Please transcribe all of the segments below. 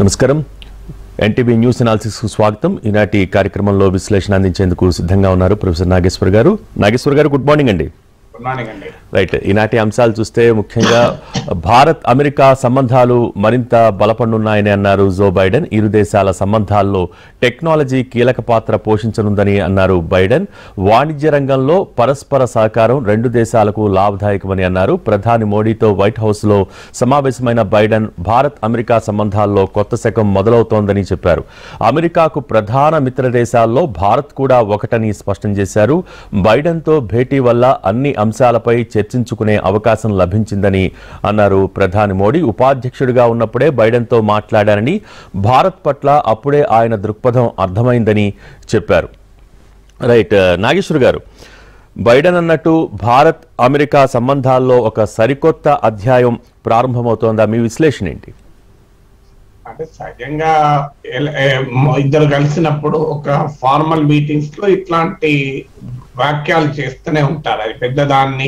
నమస్కారం NTV news analysis కు స్వాగతం ఈనాటి కార్యక్రమంలో విశ్లేషణ అందించేందుకు సిద్ధంగా ఉన్నారు professor Nageshwar garu Nageshwar garu good morning అండి గుడ్ మార్నింగ్ అండి రైట్ ఈనాటి అంశాలు చూస్తే ముఖ్యంగా భారత్ అమెరికా సంబంధాలు మరింత బలపడనున్నాయని అన్నారు జో బైడెన్ ఇరు దేశాల సంబంధాల్లో టెక్నాలజీ కీలక పాత్ర పోషించనుందని అన్నారు బైడెన్ వాణిజ్య రంగంలో పరస్పర సహకారం రెండు దేశాలకు లాభదాయకమని అన్నారు ప్రధాని మోడీతో వైట్ హౌస్ లో సమావేశమైన బైడెన్ భారత్ అమెరికా సంబంధాల్లో కొత్త శకం మొదలవుతోందని చెప్పారు అమెరికాకు ప్రధాన మిత్ర దేశాల్లో భారత్ కూడా ఒకటని స్పష్టం చేశారు బైడెన్తో భేటీ వల్ల అన్ని అంశాలపై చర్చించుకునే అవకాశం లభించిందని అన్నారు ప్రధాని మోడీ ఉపాధ్యక్షుడిగా ఉన్నప్పుడే బైడెన్తో మాట్లాడారని భారత్ పట్ల అప్పుడే ఆయన దృక్పథం అర్థమైందని చెప్పారు రైట్ నాగేశ్వర్ గారు బైడెన్ అన్నట్టు భారత్ అమెరికా సంబంధాల్లో ఒక సరికొత్త అధ్యాయం ప్రారంభమవుతోందా మీ విశ్లేషణ ఏంటి అంటే సహజంగా ఎల- ఏ, మ- ఇద్దరు కలిసినప్పుడు ఒక ఫార్మల్ మీటింగ్స్ లో ఇట్లాంటి వాక్యాలు చేస్తూనే ఉంటారు అది పెద్దదాన్ని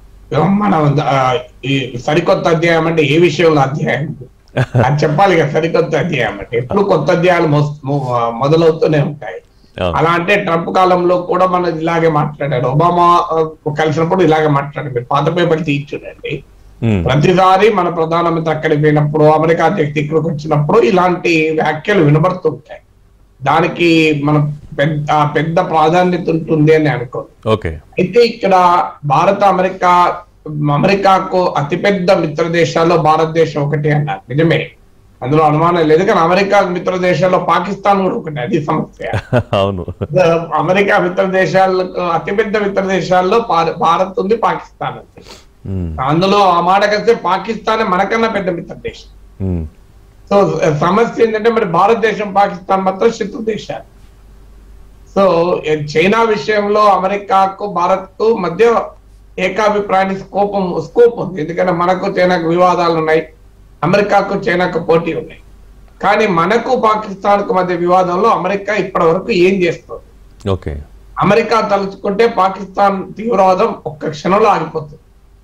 మనం ఆ, ఈ సరికొత్త అధ్యాయం అంటే ఏ విషయంలో అధ్యాయం అది చెప్పాలి కదా సరికొత్త అధ్యాయం అంటే ఎప్పుడు కొత్త అధ్యాయాలు మొస్- మొ- మొదలవుతూనే ఉంటాయి అవును. అలా అంటే ట్రంప్ కాలంలో కూడా మనం ఇలాగే మాట్లాడారు ఒబామా ఆ, కలిసినప్పుడు ఇలాగే మాట్లాడారు మీరు పాత పేపర్ తీసి చూడండి ఉమ్, ప్రతిసారి మన ప్రధానమంత్రి అక్కడికి పోయినప్పుడు అమెరికా అధ్యక్షుడు ఇక్కడికి వచ్చినప్పుడు ఇలాంటి వ్యాఖ్యలు వినబడుతుంటాయి దానికి మన పెద్ద ఆ పెద్ద ప్రాధాన్యత ఉంటుంది అని అనుకో ఓకే అయితే ఇక్కడ భారత అమెరికా అమెరికాకు అతిపెద్ద మిత్ర దేశాల్లో భారతదేశం ఒకటి అన్నారు నిజమే అందులో అనుమానం లేదు కానీ అమెరికా మిత్ర దేశాల్లో పాకిస్తాన్ కూడా ఒకటి అది సమస్య అవును అమెరికా మిత్ర దేశాలకు అతిపెద్ద మిత్ర దేశాల్లో భార- భారత్ ఉంది పాకిస్తాన్ ఉంది ఉమ్, అందులో ఆ మాట కలిస్తే పాకిస్తాన్ మనకన్నా పెద్ద మిత్ర దేశం ఉమ్, సో సమస్య ఏంటంటే మరి భారతదేశం పాకిస్తాన్ మాత్రం శత్రు దేశాలు సో ఏ చైనా విషయంలో అమెరికాకు భారత్ కు మధ్య ఏకాభిప్రాయానికి స్కోపం స్కోప్ ఉంది ఎందుకంటే మనకు చైనాకు వివాదాలు ఉన్నాయి అమెరికాకు చైనాకు పోటీ ఉన్నాయి కానీ మనకు పాకిస్తాన్ కు మధ్య వివాదంలో అమెరికా ఇప్పటి వరకు ఏం చేస్తుంది ఓకే అమెరికా తలుచుకుంటే పాకిస్తాన్ తీవ్రవాదం ఒక్క క్షణంలో ఆగిపోతుంది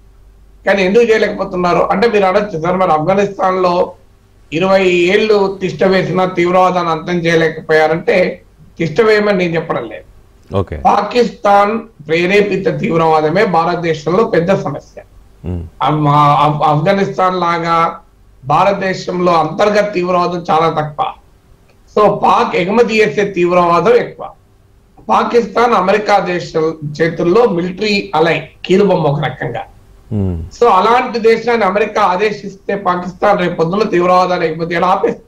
కానీ ఎందుకు చేయలేకపోతున్నారు అంటే మీరు అనొచ్చు సార్ మరి ఆఫ్ఘనిస్తాన్ లో ఇరవై ఏళ్ళు తిష్ట వేసిన తీవ్రవాదాన్ని అంతం చేయలేకపోయారంటే తిష్ట వేయమని నేను చెప్పడం లేదు ఓకే పాకిస్తాన్ ప్రేరేపిత తీవ్రవాదమే భారతదేశంలో పెద్ద సమస్య ఉమ్, అమ్- ఆఫ్- ఆఫ్ఘనిస్తాన్ లాగా భారతదేశంలో అంతర్గత తీవ్రవాదం చాలా తక్కువ సో పాక్ ఎగుమతి చేసే తీవ్రవాదం ఎక్కువ పాకిస్తాన్ అమెరికా దేశం చేతుల్లో మిలిటరీ అలై కీలుబొమ్మ ఒక రకంగా ఉమ్, సో అలాంటి దేశాన్ని అమెరికా ఆదేశిస్తే పాకిస్తాన్ రేపు పొద్దున్న తీవ్రవాదాన్ని ఎగుమతి చేయడం ఆపేస్తుంది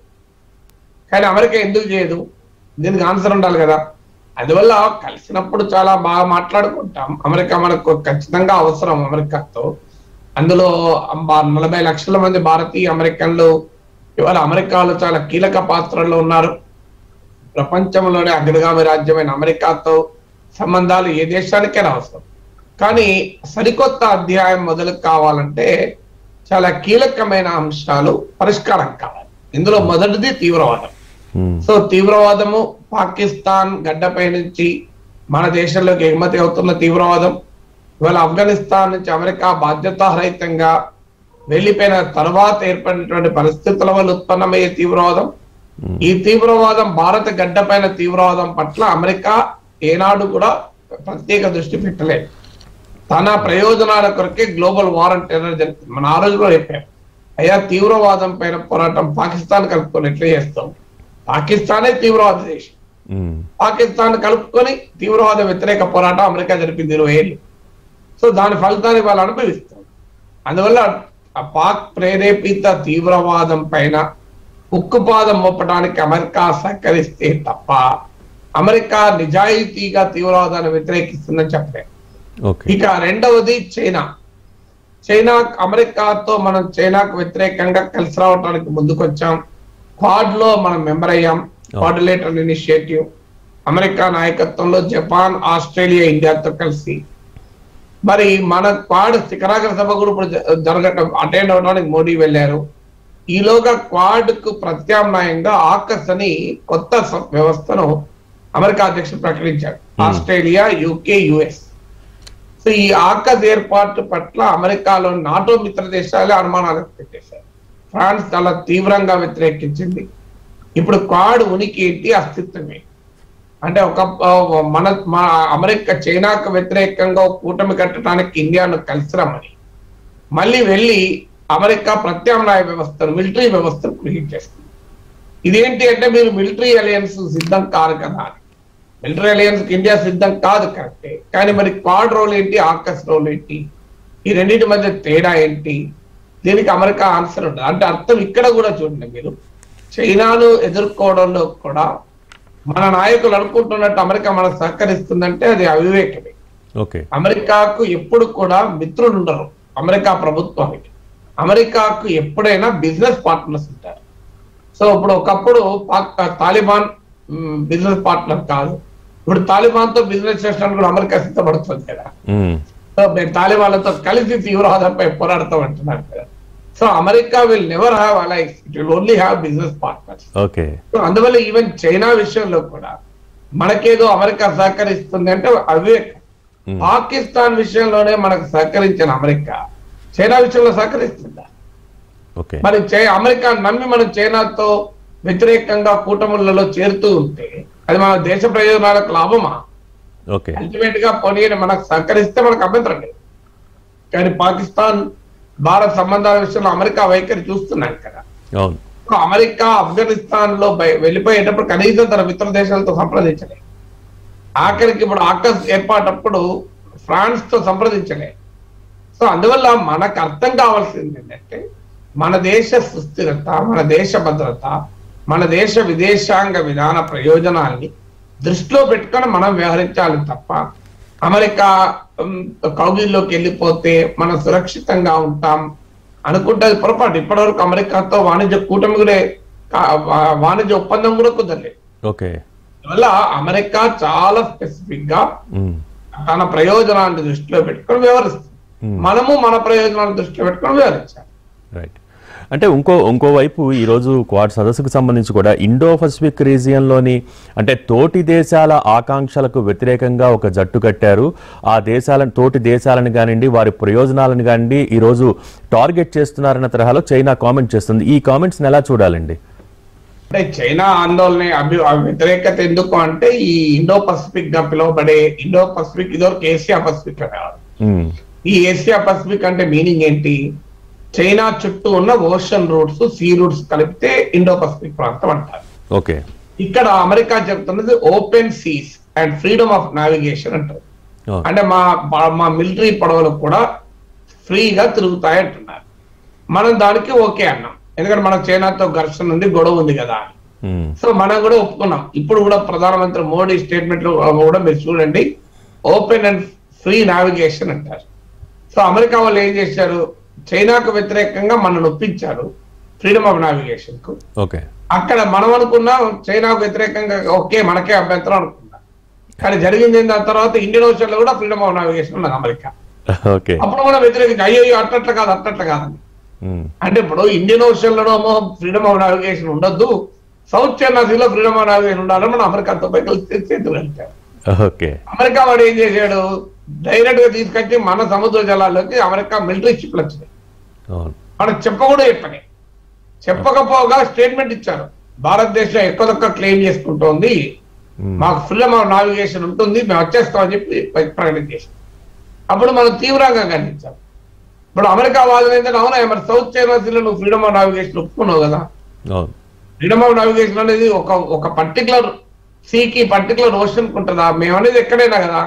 కానీ అమెరికా ఎందుకు చేయదు దీనికి ఆన్సర్ ఉండాలి కదా అందువల్ల కలిసినప్పుడు చాలా బాగా మాట్లాడుకుంటాం అమెరికా మనకు ఖచ్చితంగా అవసరం అమెరికాతో అందులో బా- నలభై లక్షల మంది భారతీయ అమెరికన్లు ఇవాళ అమెరికాలో చాలా కీలక పాత్రలో ఉన్నారు ప్రపంచంలోనే అగ్రగామి రాజ్యమైన అమెరికాతో సంబంధాలు ఏ దేశానికైనా అవసరం కానీ సరికొత్త అధ్యాయం మొదలు కావాలంటే చాలా కీలకమైన అంశాలు పరిష్కారం కావాలి ఇందులో మొదటిది తీవ్రవాదం ఉమ్, సో తీవ్రవాదము పాకిస్తాన్ గడ్డపై నుంచి మన దేశంలోకి ఎగుమతి అవుతున్న తీవ్రవాదం ఇవాళ ఆఫ్ఘనిస్తాన్ నుంచి అమెరికా బాధ్యతారహితంగా వెళ్ళిపోయిన తర్వాత ఏర్పడినటువంటి పరిస్థితుల వల్ల ఉత్పన్నమయ్యే తీవ్రవాదం ఈ తీవ్రవాదం భారత గడ్డపైన తీవ్రవాదం పట్ల అమెరికా ఏనాడు కూడా ప్రత్యేక దృష్టి పెట్టలేదు తన ప్రయోజనాల కొరకే గ్లోబల్ వార్ అండ్ టెర్రర్ జరుగుతుంది మన ఆ రోజు కూడా చెప్పాం అయ్యా తీవ్రవాదం పైన పోరాటం పాకిస్తాన్ కలుపుకొని ఎట్లా చేస్తాం పాకిస్తానే తీవ్రవాద దేశం ఉమ్, పాకిస్తాన్ కలుపుకొని తీవ్రవాద వ్యతిరేక పోరాటం అమెరికా జరిపింది ఇరవై ఏళ్ళు సో దాని ఫలితాన్ని వాళ్ళు అనుభవిస్తారు అందువల్ల ఆ పాక్ ప్రేరేపిత తీవ్రవాదం పైన ఉక్కుపాదం మోపడానికి అమెరికా సహకరిస్తే తప్ప అమెరికా నిజాయితీగా తీవ్రవాదాన్ని వ్యతిరేకిస్తుందని చెప్పలేదు ఓకే ఇక రెండవది చైనా చైనా అమెరికాతో మనం చైనాకు వ్యతిరేకంగా కలిసి రావడానికి ముందుకొచ్చాం క్వాడ్ లో మనం మెంబర్ అయ్యాం క్వాడ్యులేటర్ ఇనిషియేటివ్ అమెరికా నాయకత్వంలో జపాన్ ఆస్ట్రేలియా ఇండియాతో కలిసి మరి మన క్వాడ్ శిఖరాగ్ర సభ కూడా ఇప్పుడు జ- జరగటం అటెండ్ అవడానికి మోడీ వెళ్ళారు ఈలోగా క్వాడ్ కు ప్రత్యామ్నాయంగా ఆకస్ అని కొత్త స- వ్యవస్థను అమెరికా అధ్యక్షుడు ప్రకటించాడు ఆస్ట్రేలియా యూకే యుఎస్ సో ఈ ఆకస్ ఏర్పాటు పట్ల అమెరికాలో నాటో మిత్ర దేశాలే అనుమానాలు పెట్టేశారు ఫ్రాన్స్ చాలా తీవ్రంగా వ్యతిరేకించింది ఇప్పుడు క్వాడ్ ఉనికి ఏంటి అస్తిత్వమే అంటే ఒక ఆ, మన మన అమెరికా చైనాకు వ్యతిరేకంగా ఒక కూటమి కట్టడానికి ఇండియాను కలిసి రమ్మని మళ్ళీ వెళ్ళి అమెరికా ప్రత్యామ్నాయ వ్యవస్థను మిలిటరీ వ్యవస్థను క్రియేట్ చేస్తుంది ఇదేంటి అంటే మీరు మిలిటరీ అలయన్స్ సిద్ధం కాదు కదా అని మిలిటరీ అలయన్స్ ఇండియా సిద్ధం కాదు కరెక్టే కానీ మరి క్వాడ్ రోల్ ఏంటి ఆకస్ రోల్ ఏంటి ఈ రెండింటి మధ్య తేడా ఏంటి దీనికి అమెరికా ఆన్సర్ ఉంటుంది అంటే అర్థం ఇక్కడ కూడా చూడండి మీరు చైనాను ఎదుర్కోవడంలో కూడా మన నాయకులు అనుకుంటున్నట్టు అమెరికా మనకు సహకరిస్తుందంటే అది అవివేకమే ఓకే అమెరికాకు ఎప్పుడు కూడా మిత్రులు ఉండరు అమెరికా ప్రభుత్వానికి అమెరికాకు ఎప్పుడైనా బిజినెస్ పార్ట్నర్స్ ఉంటారు సో ఇప్పుడు ఒకప్పుడు పాక్ తాలిబాన్ బిజినెస్ పార్ట్నర్ కాదు ఇప్పుడు తాలిబాన్ తో బిజినెస్ చేయడానికి కూడా అమెరికా సిద్ధపడుతుంది కదా ఉమ్, సో మేము తాలిబాన్లతో కలిసి తీవ్రవాదంపై పోరాడతాం అంటున్నారు కదా so America will never have allies it will only have business partners okay so అందువల్ల ఈవెన్ చైనా విషయంలో కూడా మనకేదో అమెరికా సహకరిస్తుంది అంటే అవివేకం ఉమ్, పాకిస్తాన్ విషయంలోనే మనకు సహకరించిన అమెరికా చైనా విషయంలో సహకరిస్తుందా ఓకే మరి చై- అమెరికా నమ్మి మనం చైనాతో వ్యతిరేకంగా కూటములలో చేరుతూ ఉంటే అది మన దేశ ప్రయోజనాలకు లాభమా ఓకే అల్టిమేట్ గా పోనీ మనకు సహకరిస్తే మనకు అభ్యంతరం లేదు కానీ పాకిస్తాన్ భారత్ సంబంధాల విషయంలో అమెరికా వైఖరి చూస్తున్నాం కదా అవును ఇప్పుడు అమెరికా ఆఫ్ఘనిస్తాన్ లో బయ- వెళ్ళిపోయేటప్పుడు కనీసం తన మిత్ర దేశాలతో సంప్రదించలే ఆఖరికి ఇప్పుడు ఆకస్ ఏర్పాటప్పుడు ఫ్రాన్స్ తో సంప్రదించలే సో అందువల్ల మనకు అర్థం కావాల్సింది ఏంటంటే మన దేశ సుస్థిరత మన దేశ భద్రత మన దేశ విదేశాంగ విధాన ప్రయోజనాల్ని దృష్టిలో పెట్టుకొని మనం వ్యవహరించాలి తప్ప అమెరికా ఉమ్, కౌగిల్లోకి వెళ్ళిపోతే మనం సురక్షితంగా ఉంటాం అనుకుంటే అది పొరపాటు ఇప్పటివరకు అమెరికాతో వాణిజ్య కూటమి కూడా కా- వా- వాణిజ్య ఒప్పందం కూడా కుదరలేదు ఓకే అందువల్ల అమెరికా చాలా స్పెసిఫిక్ గా ఉమ్, తన ప్రయోజనాన్ని దృష్టిలో పెట్టుకొని వ్యవహరిస్తుంది Hmm. మనము మన ప్రయోజనాలను దృష్టిలో పెట్టుకొని వ్యవహరించాలి రైట్ అంటే ఇంకో ఇంకోవైపు ఈరోజు క్వాడ్ సదస్సుకు సంబంధించి కూడా ఇండో పసిఫిక్ రీజియన్లోని అంటే తోటి దేశాల ఆకాంక్షలకు వ్యతిరేకంగా ఒక జట్టు కట్టారు ఆ దేశాలను తోటి దేశాలను కానివ్వండి వారి ప్రయోజనాలను కానివ్వండి ఈరోజు టార్గెట్ చేస్తున్నారన్న తరహాలో చైనా కామెంట్ చేస్తుంది ఈ కామెంట్స్ని ఎలా చూడాలండి అంటే చైనా ఆందోళన అభి ఆ వ్యతిరేకత ఎందుకు అంటే ఈ ఇండో పసిఫిక్ గా పిలువబడే ఇండో పసిఫిక్ ఇదివరకు ఏషియా పసిఫిక్ అనేవారు ఉమ్, ఈ ఏషియా పసిఫిక్ అంటే మీనింగ్ ఏంటి చైనా చుట్టూ ఉన్న ఓషన్ రూట్స్ సీ రూట్స్ కలిపితే ఇండో పసిఫిక్ ప్రాంతం అంటారు ఓకే ఇక్కడ అమెరికా చెప్తున్నది open seas and freedom of navigation అంటారు ఓ, అంటే మా మా- మా మిలిటరీ పడవలు కూడా ఫ్రీగా తిరుగుతాయి అంటున్నారు మనం దానికి ఓకే అన్నాం ఎందుకంటే మనకు చైనాతో ఘర్షణ ఉంది గొడవ ఉంది కదా అని ఉమ్, సో మనం కూడా ఒప్పుకున్నాం ఇప్పుడు కూడా ప్రధానమంత్రి మోడీ స్టేట్మెంట్ లో కూడా మీరు చూడండి ఓపెన్ అండ్ ఫ్రీ నావిగేషన్ అంటారు సో అమెరికా వాళ్ళు ఏం చేశారు చైనాకు వ్యతిరేకంగా మనల్ని ఒప్పించారు ఫ్రీడమ్ ఆఫ్ నావిగేషన్ కు ఓకే అక్కడ మనం అనుకున్నాం చైనాకు వ్యతిరేకంగా ఓకే మనకే అభ్యంతరం అనుకున్నాం కానీ జరిగింది ఏంటి దాని తర్వాత ఇండియన్ ఓషన్ లో కూడా ఫ్రీడమ్ ఆఫ్ నావిగేషన్ ఉన్నది అమెరికా ఓకే అప్పుడు మనం వ్యతిరేకించి అయ్యో అయ్యో, అట్లట్ల కాదు అట్లట్ల కాదని ఉమ్, అంటే ఇప్పుడు ఇండియన్ ఓషన్ లోనేమో ఫ్రీడమ్ ఆఫ్ నావిగేషన్ ఉండొద్దు సౌత్ చైనా సీలో ఫ్రీడమ్ ఆఫ్ నావిగేషన్ ఉండాలని మనం అమెరికాతో పోయి కలిసి చేతులు వెళ్తారు ఓకే అమెరికా వాడు ఏం చేశాడు డైరెక్ట్ గా తీసుకొచ్చి మన సముద్ర జలాల్లోకి అమెరికా మిలిటరీ షిప్లు వచ్చినాయి అవును మనం చెప్పకూడదు చెప్పని చెప్పకపోగా స్టేట్మెంట్ ఇచ్చారు భారతదేశం ఎక్కువ తక్కువ క్లెయిమ్ చేసుకుంటోంది ఉమ్, మాకు ఫ్రీడమ్ ఆఫ్ నావిగేషన్ ఉంటుంది మేము వచ్చేస్తామని చెప్పి ప్రకటన చేశాం అప్పుడు మనం తీవ్రంగా ఖండించాం ఇప్పుడు అమెరికా వాదన ఏంటంటే అవునా మరి సౌత్ చైనా సీలో నువ్వు ఫ్రీడమ్ ఆఫ్ నావిగేషన్ ఒప్పుకున్నావు కదా అవును ఫ్రీడమ్ ఆఫ్ నావిగేషన్ అనేది ఒక ఒక పర్టికులర్ సీకి పర్టికులర్ ఓషన్ ఉంటుందా మేము అనేది ఎక్కడైనా కదా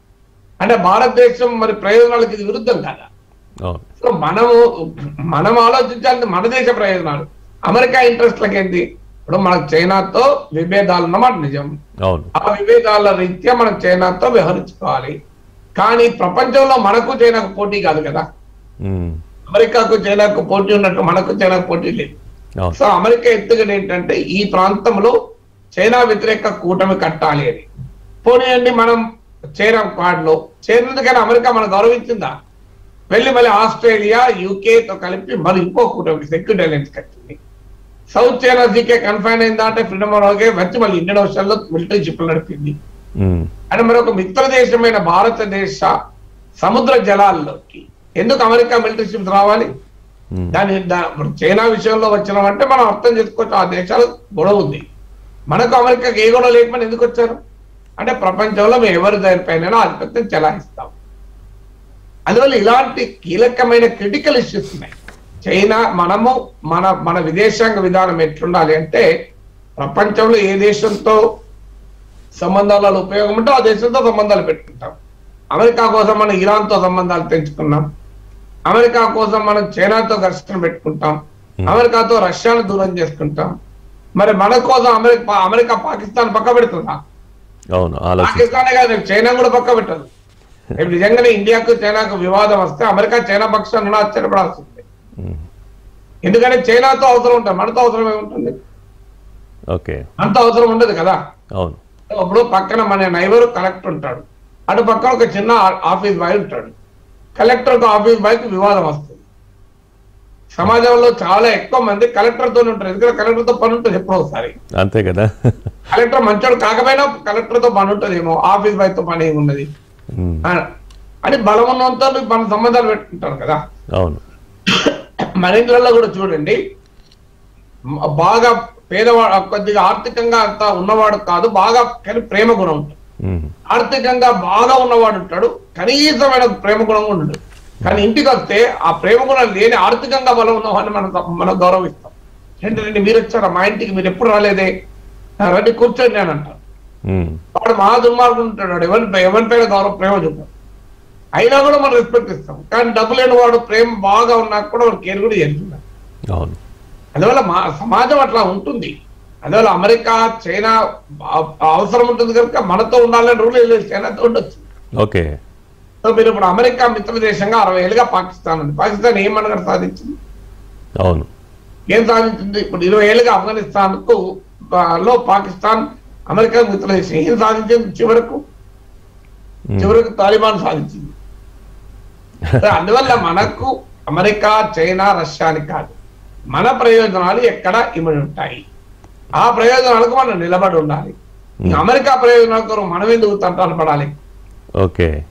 అంటే భారతదేశం మరి ప్రయోజనాలకు ఇది విరుద్ధం కదా అవును సో మనము మనం ఆలోచించాల్సింది మన దేశ ప్రయోజనాలు అమెరికా ఇంట్రెస్ట్లకి ఏంటి ఇప్పుడు మనకు చైనాతో విభేదాలు ఉన్నమాట నిజం అవును ఆ విభేదాల రీత్యా మనం చైనాతో వ్యవహరించుకోవాలి కానీ ప్రపంచంలో మనకు చైనాకు పోటీ కాదు కదా ఉమ్, అమెరికాకు చైనాకు పోటీ ఉన్నట్టు మనకు చైనాకు పోటీ లేదు అవును సో అమెరికా ఎత్తుగడ ఏంటంటే ఈ ప్రాంతంలో చైనా వ్యతిరేక కూటమి కట్టాలి అని పోనీయండి మనం చేరాం క్వాడ్ లో చేరినందుకైనా అమెరికా మనం గౌరవించిందా వెళ్ళి మళ్ళీ ఆస్ట్రేలియా యూకే తో కలిపి మరి ఇంకో కూటమి సెక్యూరిటీ అలయన్స్ కట్టింది సౌత్ చైనా సీకే కన్ఫైన్ అయిందా అంటే ఫ్రీడమ్ ఆఫ్ వచ్చి మళ్ళీ ఇండియన్ ఓషన్ లో మిలిటరీ షిప్లు నడిపింది ఉమ్, అంటే మరొక మిత్ర దేశమైన భారతదేశ సముద్ర జలాల్లోకి ఎందుకు అమెరికా మిలిటరీ షిప్స్ రావాలి దాని దా- ఇప్పుడు చైనా విషయంలో వచ్చినామంటే మనం అర్థం చేసుకోవచ్చు ఆ దేశాలు గొడవ ఉంది మనకు అమెరికాకి ఏ గొడవ లేకపోయినా ఎందుకు వచ్చారు అంటే ప్రపంచంలో మేము ఎవరి దానిపైన ఆధిపత్యం చెలాయిస్తాం అందువల్ల ఇలాంటి కీలకమైన క్రిటికల్ ఇష్యూస్ ఉన్నాయి చైనా మనము మన మన విదేశాంగ విధానం ఎట్లుండాలి అంటే ప్రపంచంలో ఏ దేశంతో సంబంధాలలో ఉపయోగం ఉంటే ఆ దేశంతో సంబంధాలు పెట్టుకుంటాం అమెరికా కోసం మనం ఇరాన్తో సంబంధాలు తెంచుకున్నాం అమెరికా కోసం మనం చైనాతో ఘర్షణ పెట్టుకుంటాం అమెరికాతో రష్యాను దూరం చేసుకుంటాం మరి మన కోసం అమెరికా అమెరికా పాకిస్తాన్ పక్క పెడుతుందా అవును ఆలోచన పాకిస్తానే కాదు చైనా కూడా పక్క పెట్టదు ఇప్పుడు నిజంగానే ఇండియాకు చైనాకు వివాదం వస్తే అమెరికా చైనా పక్షాన్ని ఆశ్చర్యపడాల్సింది ఉమ్. ఎందుకంటే చైనాతో అవసరం ఉంటుంది మనతో అవసరం ఏముంటుంది ఓకే అంత అవసరం ఉండదు కదా అవును ఇప్పుడు పక్కన మన నైబర్ కలెక్టర్ ఉంటాడు అటు పక్కన ఒక చిన్న ఆ- ఆఫీస్ బాయ్ ఉంటాడు కలెక్టర్ ఒక ఆఫీస్ బాయ్ కి వివాదం వస్తుంది సమాజంలో చాలా ఎక్కువ మంది కలెక్టర్ తో ఉంటారు ఎందుకంటే కలెక్టర్ తో పని ఉంటుంది ఎప్పుడో ఒకసారి అంతే కదా కలెక్టర్ మంచోడు కాకపోయినా కలెక్టర్ తో పని ఉంటుందేమో ఆఫీస్ బాయ్ తో పని ఏమున్నది ఉమ్. ఆ, అని బలం ఉన్నంత మన సంబంధాలు పెట్టుకుంటారు కదా అవును మన ఇంట్లో కూడా చూడండి మ- బాగా పేదవాడు కొద్దిగా ఆర్థికంగా అంత ఉన్నవాడు కాదు బాగా కానీ ప్రేమ గుణం ఉంటుంది ఉమ్. ఆర్థికంగా బాగా ఉన్నవాడు ఉంటాడు కనీసమైన ప్రేమ గుణం కూడా ఉండదు కానీ ఇంటికి వస్తే ఆ ప్రేమ గుణం లేని ఆర్థికంగా బలం ఉన్నవాడిని మనం మనం గౌరవిస్తాం ఏంటి రండి మీరు వచ్చారా మా ఇంటికి మీరు ఎప్పుడు రాలేదే ఆ, రండి కూర్చోండి అని అంటారు ఉమ్. వాడు మహా దుర్మార్గుడు ఉంటాడు వాడు ఎవరి ఎవరిపైన గౌరవ ప్రేమ చూపాడు అయినా కూడా మనం రెస్పెక్ట్ ఇస్తాం కానీ డబ్బు లేని వాడు ప్రేమ బాగా ఉన్నా కూడా వాడు కేర్ కూడా చేస్తున్నారు అవును అందువల్ల మా సమాజం అట్లా ఉంటుంది అందువల్ల అమెరికా చైనా అ- అవసరం ఉంటుంది కనుక మనతో ఉండాలని రూల్ లేదు చైనాతో ఉండొచ్చు ఓకే సో మీరు ఇప్పుడు అమెరికా మిత్ర దేశంగా అరవై ఏళ్ళుగా పాకిస్తాన్ ఉంది పాకిస్తాన్ ఏం మనగడ సాధించింది అవును ఏం సాధించింది ఇప్పుడు ఇరవై ఏళ్ళుగా ఆఫ్ఘనిస్తాన్ కు ఆ, లో పాకిస్తాన్ అమెరికా మిత్ర దేశం ఏం సాధించింది చివరకు ఉమ్. చివరకు తాలిబాన్ సాధించింది సో అందువల్ల మనకు అమెరికా చైనా రష్యా అని కాదు మన ప్రయోజనాలు ఎక్కడ ఇమిడి ఉంటాయి ఆ ప్రయోజనాలకు మనం నిలబడి ఉండాలి ఈ అమెరికా ప్రయోజనాల కొరకు మనం ఎందుకు తంటాలు పడాలి ఓకే